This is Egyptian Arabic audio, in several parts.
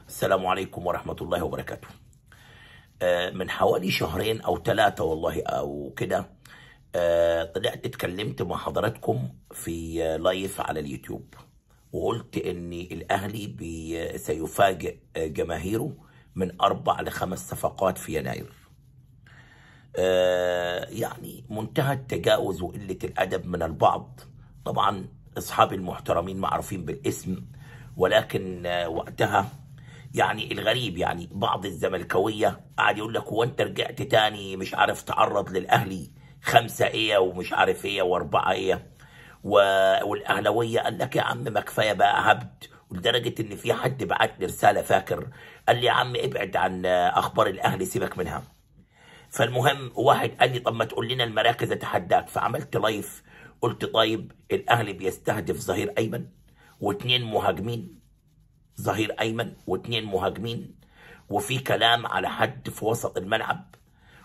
السلام عليكم ورحمة الله وبركاته آه، من حوالي شهرين أو ثلاثة والله أو كده آه، طلعت اتكلمت مع حضراتكم في آه، لايف على اليوتيوب وقلت إن الأهلي بي- سيفاجئ آه، جماهيره من أربع لخمس صفقات في يناير آه، يعني منتهى التجاوز وقلة الأدب من البعض طبعا أصحابي المحترمين معروفين بالاسم ولكن آه، وقتها يعني الغريب يعني بعض الزملكاوية قاعد يقول لك هو أنت رجعت تاني مش عارف تعرض للأهلي خمسة إيه ومش عارف إيه وأربعة إيه و... والأهلوية قال لك يا عم ما كفاية بقى هبد ولدرجة إن في حد بعت لي رسالة فاكر قال لي يا عم ابعد عن آه، أخبار الأهلي سيبك منها فالمهم واحد قال لي طب ما تقول لنا المراكز اتحداك فعملت لايف قلت طيب الاهلي بيستهدف ظهير ايمن واثنين مهاجمين ظهير ايمن واثنين مهاجمين وفي كلام على حد في وسط الملعب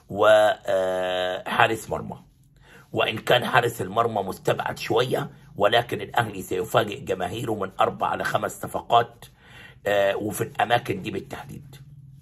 وحارس مرمى وان كان حارس المرمى مستبعد شويه ولكن الاهلي سيفاجئ جماهيره من اربع لخمس صفقات آه، وفي الاماكن دي بالتحديد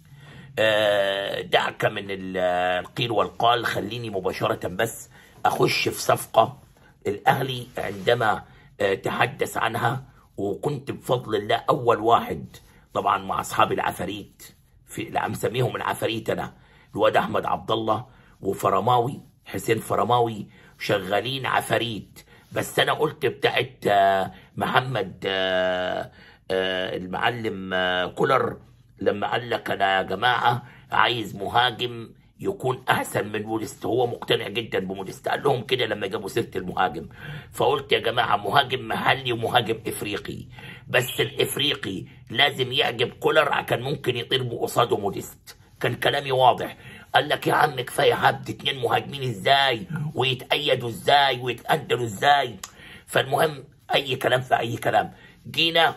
آه، دعك من ال- القيل والقال خليني مباشرة بس أخش في صفقة الأهلي عندما آه، تحدث عنها وكنت بفضل الله أول واحد طبعا مع أصحاب العفاريت في اللي عم سميهم العفاريت أنا الواد أحمد عبد الله وفرماوي حسين فرماوي شغالين عفاريت بس أنا قلت بتاعت آه، محمد آه، آه، المعلم آه، كولر لما قال لك انا يا جماعه عايز مهاجم يكون احسن من موديست هو مقتنع جدا بموديست قال لهم كده لما جابوا سيره المهاجم فقلت يا جماعه مهاجم محلي ومهاجم افريقي بس الافريقي لازم يعجب كولر كان ممكن يطير قصاده موديست كان كلامي واضح قال لك يا عم كفايه عبد اتنين مهاجمين ازاي ويتأيدوا ازاي ويتأدلوا ازاي فالمهم اي كلام في اي كلام جينا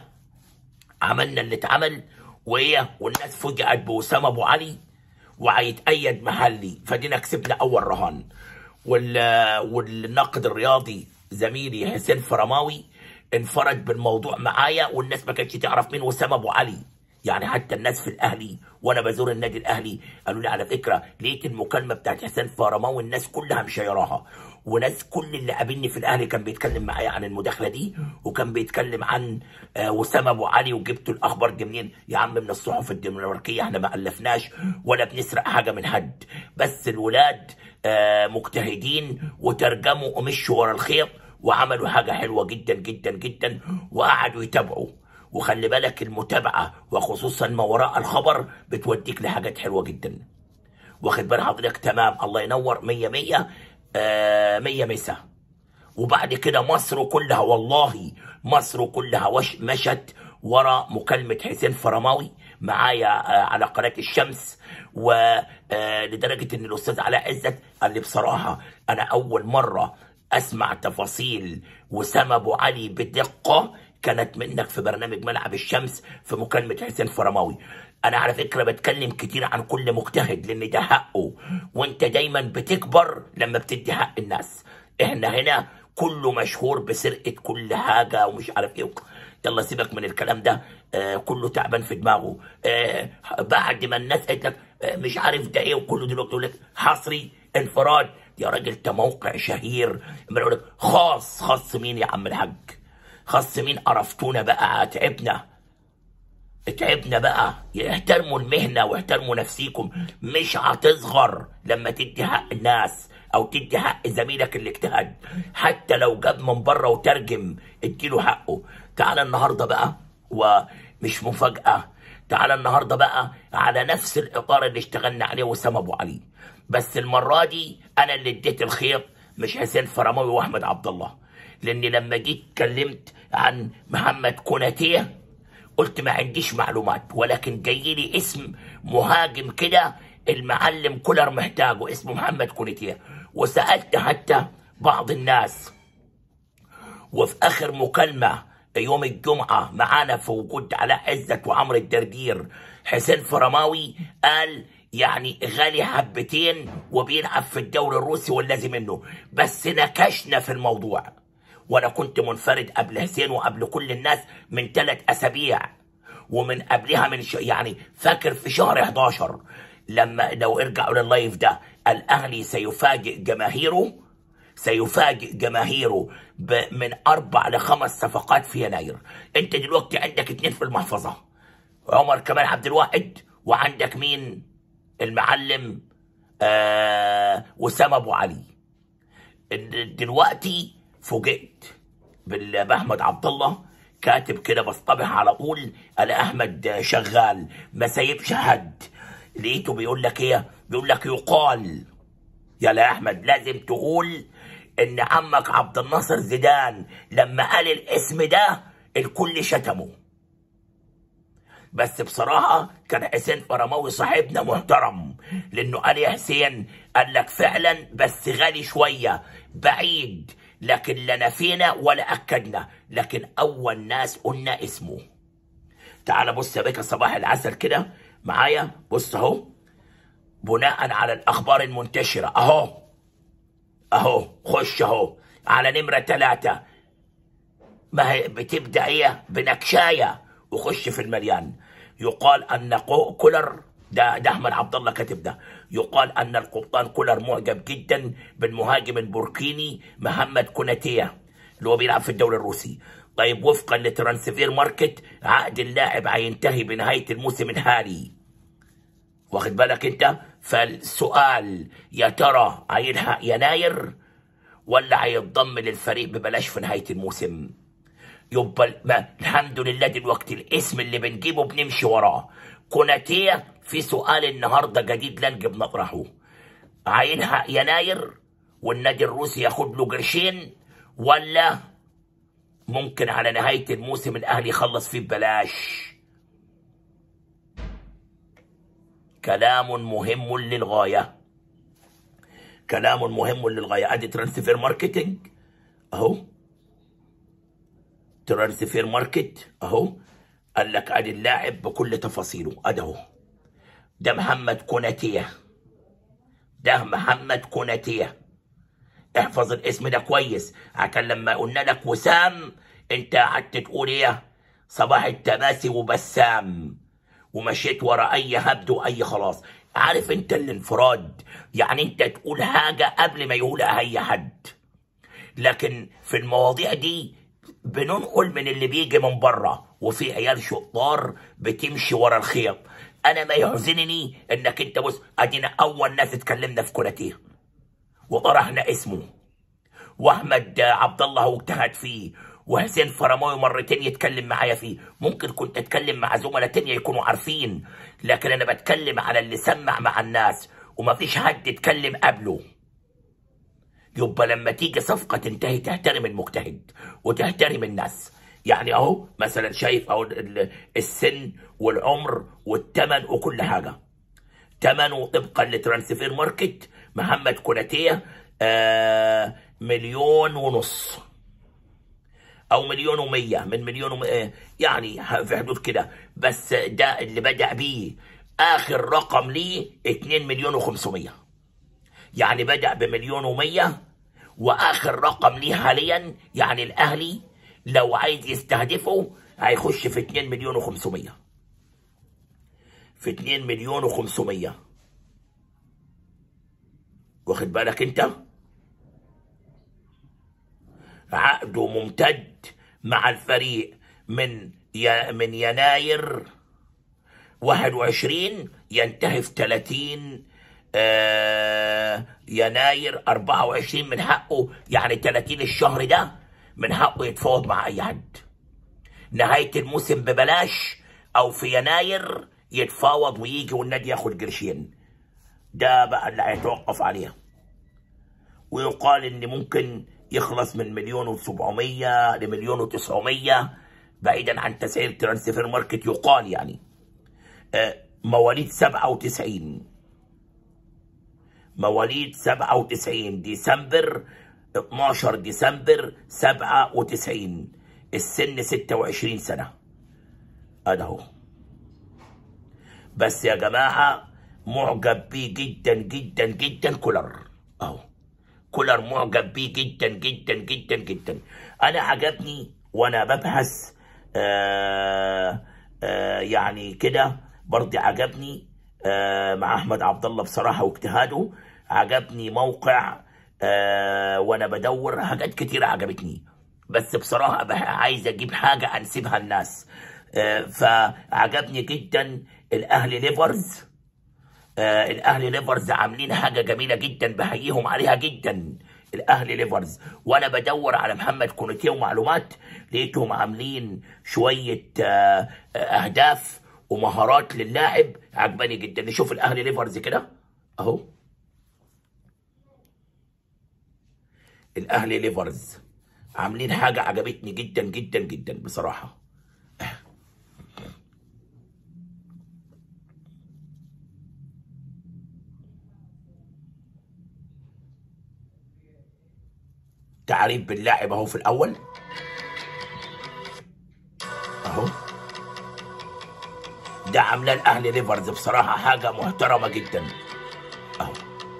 عملنا اللي اتعمل وهي والناس فوجئت بوسام ابو علي وهيتأيد محلي فدينا كسبنا اول رهان وال والناقد الرياضي زميلي حسين فرماوي انفرد بالموضوع معايا والناس ما كانتش تعرف مين وسام ابو علي يعني حتى الناس في الاهلي وانا بزور النادي الاهلي قالوا لي على فكره لقيت المكالمه بتاعت حسين فرماوي الناس كلها مشيراها وناس كل اللي قابلني في الاهلي كان بيتكلم معايا عن المداخله دي وكان بيتكلم عن آه، وسام ابو علي وجبتوا الاخبار دي منين يا عم من الصحف الدنماركيه احنا ما الفناش ولا بنسرق حاجه من حد بس الولاد آه، مجتهدين وترجموا ومشوا ورا الخيط وعملوا حاجه حلوه جدا جدا جدا وقعدوا يتابعوا وخلي بالك المتابعه وخصوصا ما وراء الخبر بتوديك لحاجات حلوه جدا واخد بال حضرتك تمام الله ينور مية مية آه مية مسا وبعد كده مصر كلها والله مصر كلها وش مشت ورا مكالمة حسين فرماوي معايا آه، على قناة الشمس ولدرجة ان الاستاذ علاء عزت قال لي بصراحة انا اول مرة اسمع تفاصيل وسام ابو علي بدقة كانت منك في برنامج ملعب الشمس في مكالمة حسين فرماوي انا على فكرة بتكلم كتير عن كل مجتهد لان ده حقه وانت دايما بتكبر لما بتدي حق الناس احنا هنا كله مشهور بسرقة كل حاجة ومش عارف ايه يلا سيبك من الكلام ده آه كله تعبان في دماغه آه بعد ما الناس قالت لك آه مش عارف ده ايه وكله دلوقتي يقول لك حصري انفراد يا راجل انت موقع شهير اما يقول لك خاص خاص مين يا عم الحاج خاص مين قرفتونا بقى تعبنا تعبنا بقى احترموا المهنة واحترموا نفسيكم مش هتصغر لما تدي حق الناس او تدي حق زميلك اللي اجتهد حتى لو جاب من بره وترجم اديله حقه تعال النهارده بقى ومش مفاجأة تعال النهارده بقى على نفس الاطار اللي اشتغلنا عليه وسام ابو علي بس المرة دي انا اللي اديت الخيط مش حسين فرماوي واحمد عبد الله لاني لما جيت اتكلمت عن محمد كوناتيه قلت ما عنديش معلومات ولكن جاي لي اسم مهاجم كده المعلم كولر محتاجه اسمه محمد كوناتيه وسالت حتى بعض الناس وفي اخر مكالمه يوم الجمعه معانا في وجود علاء عزت وعمرو الدردير حسين فرماوي قال يعني غالي حبتين وبيلعب في الدوري الروسي والذي منه بس نكشنا في الموضوع وانا كنت منفرد قبل حسين وقبل كل الناس من ثلاث اسابيع ومن قبلها من ش... يعني فاكر في شهر 11 لما لو ارجعوا لللايف ده الاهلي سيفاجئ جماهيره سيفاجئ جماهيره ب... من اربع لخمس صفقات في يناير انت دلوقتي عندك اتنين في المحفظه عمر كمال عبد الواحد وعندك مين المعلم آه وسام ابو علي دلوقتي فوجئت بال- باحمد عبد الله كاتب كده بصطبح على طول انا احمد شغال ما سايبش حد لقيته بيقول لك ايه بيقول لك يقال يا لا احمد لازم تقول ان عمك عبد الناصر زيدان لما قال الاسم ده الكل شتمه بس بصراحة كان حسين فرماوي صاحبنا محترم لأنه قال يا حسين قال لك فعلا بس غالي شوية بعيد لكن لا نفينا ولا أكدنا لكن أول ناس قلنا اسمه تعال بص يا باشا صباح العسل كده معايا بص أهو بناء على الأخبار المنتشرة أهو أهو خش أهو على نمرة ثلاثة ما هي بتبدا ايه بنكشايه وخش في المليان يقال ان قو- كولر ده ده احمد عبد الله كاتب ده يقال ان القبطان كولر معجب جدا بالمهاجم البوركيني محمد كوناتيه اللي هو بيلعب في الدوري الروسي طيب وفقا لترانسفير ماركت عقد اللاعب هينتهي بنهايه الموسم الحالي واخد بالك انت فالسؤال يا ترى هيلحق يناير ولا هيتضم للفريق ببلاش في نهايه الموسم يبقى ما الحمد لله دلوقتي الاسم اللي بنجيبه بنمشي وراه كوناتيه في سؤال النهارده جديد لنجي بنطرحه هيلحق يناير والنادي الروسي ياخد له قرشين ولا ممكن على نهايه الموسم الاهلي يخلص فيه ببلاش كلام مهم للغايه كلام مهم للغايه ادي ترانسفير ماركتنج اهو ترانسفير ماركت اهو قال لك ادي اللاعب بكل تفاصيله ادي اهو ده محمد كوناتيه ده محمد كوناتيه احفظ الاسم ده كويس عشان لما قلنا لك وسام انت قعدت تقول ايه صباح التماسي وبسام ومشيت ورا اي هبد واي خلاص عارف انت الانفراد يعني انت تقول حاجه قبل ما يقولها اي حد لكن في المواضيع دي بننقل من اللي بيجي من بره وفي عيال شطار بتمشي ورا الخيط انا ما يحزنني انك انت بص ادينا اول ناس اتكلمنا في كوناتيه وطرحنا اسمه واحمد عبد الله هو اجتهد فيه وحسين فرماوي مرتين يتكلم معايا فيه ممكن كنت اتكلم مع زملاء تانية يكونوا عارفين لكن انا بتكلم على اللي سمع مع الناس ومفيش حد اتكلم قبله يبقى لما تيجي صفقة تنتهي تحترم المجتهد وتحترم الناس يعني اهو مثلا شايف اهو ال- السن والعمر والثمن وكل حاجة ثمنه طبقا لترانسفير ماركت محمد كوناتيه آه مليون ونص او مليون ومية من مليون ومية يعني في حدود كده بس ده اللي بدأ بيه اخر رقم ليه 2 مليون وخمسمية يعني بدأ بمليون ومية واخر رقم ليه حاليا يعني الاهلي لو عايز يستهدفه هيخش في 2 مليون وخمسمية في 2 مليون وخمسمية واخد بالك انت عقده ممتد مع الفريق من ي... من يناير 21 ينتهي في 30 آه يناير 24 من حقه يعني 30 الشهر ده من حقه يتفاوض مع اي حد نهاية الموسم ببلاش او في يناير يتفاوض ويجي والنادي ياخد قرشين ده بقى اللي هيتوقف عليها ويقال ان ممكن يخلص من مليون وسبعمية لمليون وتسعمية بعيدا عن تسعير ترانسفير ماركت يقال يعني آه، مواليد سبعة وتسعين مواليد سبعة وتسعين ديسمبر 12 ديسمبر سبعة وتسعين السن ستة وعشرين سنة أنا هو بس يا جماعة معجب بيه جدا جدا جدا كولر أهو كولر معجب بيه جدا جدا جدا جدا أنا عجبني وأنا ببحث آه آه يعني كده برضه عجبني آه مع احمد عبد الله بصراحه واجتهاده عجبني موقع آه وانا بدور حاجات كتيره عجبتني بس بصراحه بح- عايز اجيب حاجه انسبها الناس آه فعجبني جدا الاهلي ليفرز آه الاهلي ليفرز عاملين حاجه جميله جدا بحييهم عليها جدا الاهلي ليفرز وانا بدور على محمد كوناتيه ومعلومات لقيتهم عاملين شويه آه آه، اهداف ومهارات للاعب عجباني جدا نشوف الاهلي ليفرز كده اهو الاهلي ليفرز عاملين حاجه عجبتني جدا جدا جدا بصراحه تعريف باللاعب اهو في الاول اهو ده عاملاه الاهلي ليفرز بصراحه حاجه محترمه جدا اهو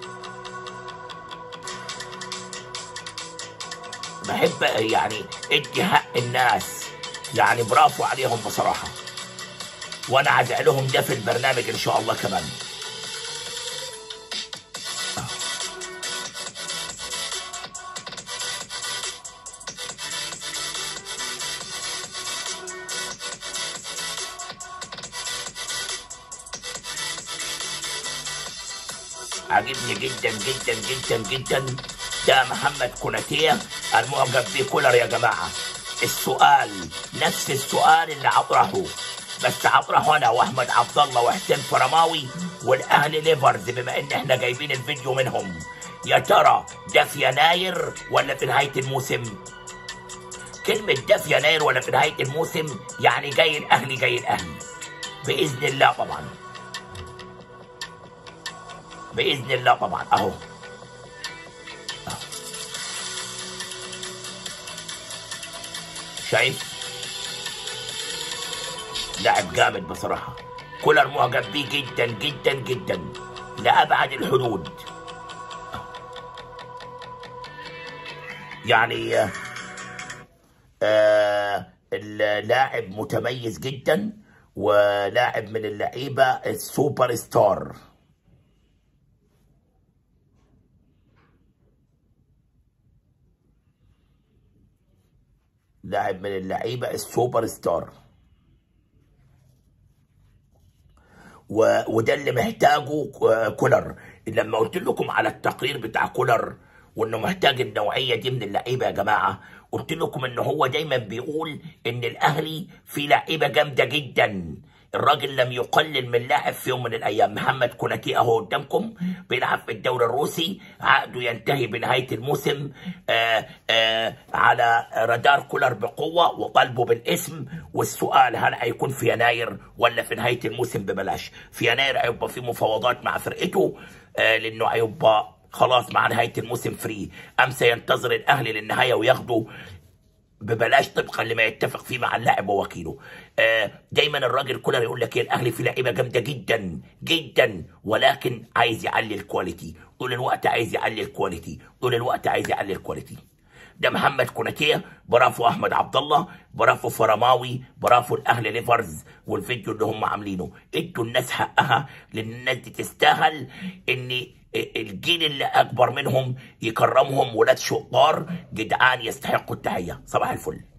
بحب يعني ادي حق الناس يعني برافو عليهم بصراحه وانا عايز لهم ده في البرنامج ان شاء الله كمان عاجبني جدا جدا جدا جدا ده محمد كوناتيه المعجب بكولر يا جماعه السؤال نفس السؤال اللي اطرحه بس اطرحه انا واحمد عبد الله وحسين فرماوي والاهلي ليفرز بما ان احنا جايبين الفيديو منهم يا ترى ده في يناير ولا في نهايه الموسم؟ كلمة ده في يناير ولا في نهاية الموسم يعني جاي الأهلي جاي الأهلي بإذن الله طبعا بإذن الله طبعا أهو أهو. شايف لاعب جامد بصراحة كولر معجب بيه جدا جدا جدا لأبعد الحدود يعني آه، آه اللاعب متميز جدا ولاعب من اللعيبة السوبر ستار لاعب من اللعيبة السوبر ستار و... وده اللي محتاجه ك- كولر لما قلت لكم على التقرير بتاع كولر وانه محتاج النوعيه دي من اللعيبه يا جماعه قلت لكم ان هو دايما بيقول ان الاهلي فيه لعيبه جامده جدا الراجل لم يقلل من لاعب في يوم من الايام محمد كوناتي اهو قدامكم بيلعب في الدوري الروسي عقده ينتهي بنهايه الموسم آآ آآ على رادار كولر بقوه وطالبه بالاسم والسؤال هل هيكون في يناير ولا في نهايه الموسم ببلاش في يناير هيبقى في مفاوضات مع فرقته آه، لانه هيبقى خلاص مع نهايه الموسم فري ام سينتظر الاهلي للنهايه وياخده ببلاش طبقا لما يتفق فيه مع اللاعب ووكيله آه دايما الراجل كولر يقول لك ايه الاهلي فيه لعيبه جامده جدا جدا ولكن عايز يعلي الكواليتي طول الوقت عايز يعلي الكواليتي طول الوقت عايز يعلي الكواليتي ده محمد كوناتيه برافو احمد عبد الله برافو فرماوي برافو الاهلي ليفرز والفيديو اللي هم عاملينه ادوا الناس حقها لان الناس دي تستاهل ان الجيل اللي اكبر منهم يكرمهم ولاد شطار جدعان يستحقوا التحيه صباح الفل